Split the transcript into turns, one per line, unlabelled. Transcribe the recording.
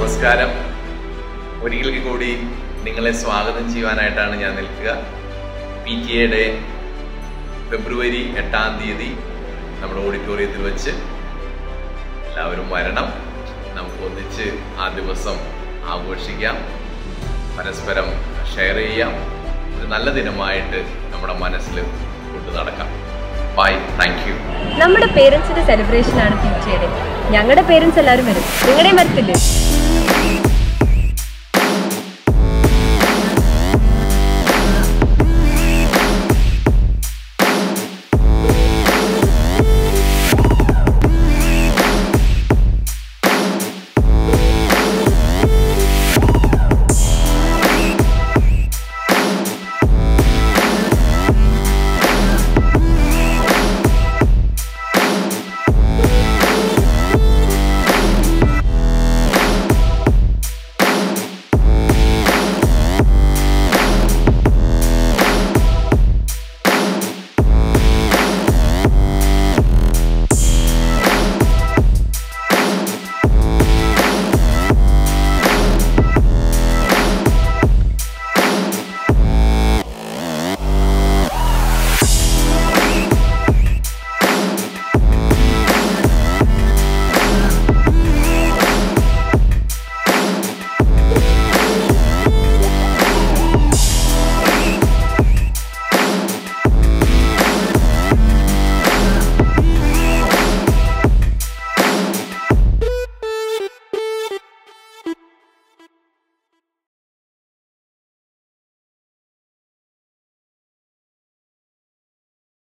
നമസ്കാരം ഒരിക്കൽ കൂടി നിങ്ങളെ സ്വാഗതം ചെയ്യുവാനായിട്ടാണ് ഞാൻ നിൽക്കുക പി ടി എയുടെ ഫെബ്രുവരി എട്ടാം തീയതി നമ്മുടെ ഓഡിറ്റോറിയത്തിൽ വെച്ച് എല്ലാവരും വരണം നമുക്ക് ഒന്നിച്ച് ആ ദിവസം ആഘോഷിക്കാം പരസ്പരം ഷെയർ ചെയ്യാം ഒരു നല്ല ദിനമായിട്ട് നമ്മുടെ മനസ്സിൽ കൊണ്ടു നടക്കാം ബൈ താങ്ക് യു
നമ്മുടെ പേരൻസിന്റെ സെലിബ്രേഷൻ ആണ് പി ടിയുടെ ഞങ്ങളുടെ പേരൻസ് എല്ലാവരും വരും നിങ്ങളുടെയും വരത്തില്ലേ